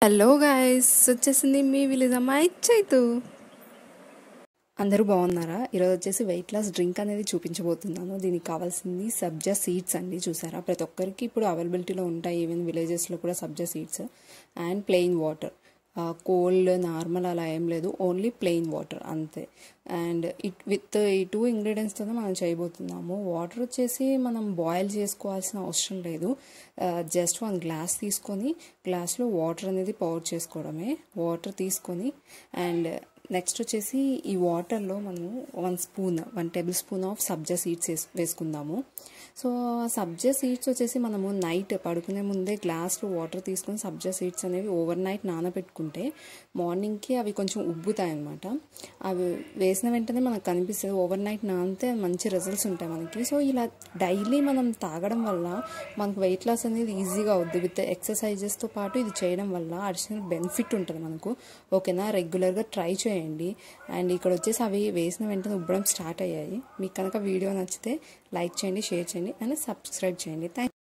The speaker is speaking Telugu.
హలో గాయస్ వచ్చేసింది మీ విలేజ్ అమ్మాయి చైతు అందరూ బాగున్నారా ఈరోజు వచ్చేసి వెయిట్ లాస్ డ్రింక్ అనేది చూపించబోతున్నాను దీనికి కావాల్సింది సబ్జా సీడ్స్ అండి చూసారా ప్రతి ఒక్కరికి ఇప్పుడు అవైలబిలిటీలో ఉంటాయి ఈవెన్ విలేజెస్లో కూడా sabja seeds and plain water cold normal అలా ఏం లేదు ఓన్లీ ప్లెయిన్ వాటర్ అంతే అండ్ ఇట్ విత్ ఈ టూ ఇంగ్రీడియంట్స్తోనే మనం చేయబోతున్నాము వాటర్ వచ్చేసి మనం బాయిల్ చేసుకోవాల్సిన అవసరం లేదు జస్ట్ వన్ గ్లాస్ తీసుకొని గ్లాస్లో వాటర్ అనేది పౌర్ చేసుకోవడమే వాటర్ తీసుకొని అండ్ నెక్స్ట్ వచ్చేసి ఈ వాటర్లో మనము one spoon one tablespoon of sabja seeds వేసు వేసుకుందాము సో సబ్జా సీడ్స్ వచ్చేసి మనము నైట్ పడుకునే ముందే గ్లాస్లో వాటర్ తీసుకొని సబ్జా సీడ్స్ అనేవి ఓవర్ నైట్ నానబెట్టుకుంటే మార్నింగ్కి అవి కొంచెం ఉబ్బుతాయి అనమాట అవి వేసిన వెంటనే మనకు కనిపిస్తుంది ఓవర్ నైట్ నానితే మంచి రిజల్ట్స్ ఉంటాయి మనకి సో ఇలా డైలీ మనం తాగడం వల్ల మనకు వెయిట్ లాస్ అనేది ఈజీగా అవుద్ది విత్ ఎక్సర్సైజెస్తో పాటు ఇది చేయడం వల్ల అడిషనల్ బెనిఫిట్ ఉంటుంది మనకు ఓకేనా రెగ్యులర్గా ట్రై చేయండి అండ్ ఇక్కడ వచ్చేసి అవి వేసిన వెంటనే ఉబ్బడం స్టార్ట్ అయ్యాయి మీకు కనుక వీడియో నచ్చితే లైక్ చేయండి షేర్ చేయండి అండ్ సబ్స్క్రైబ్ చేయండి థ్యాంక్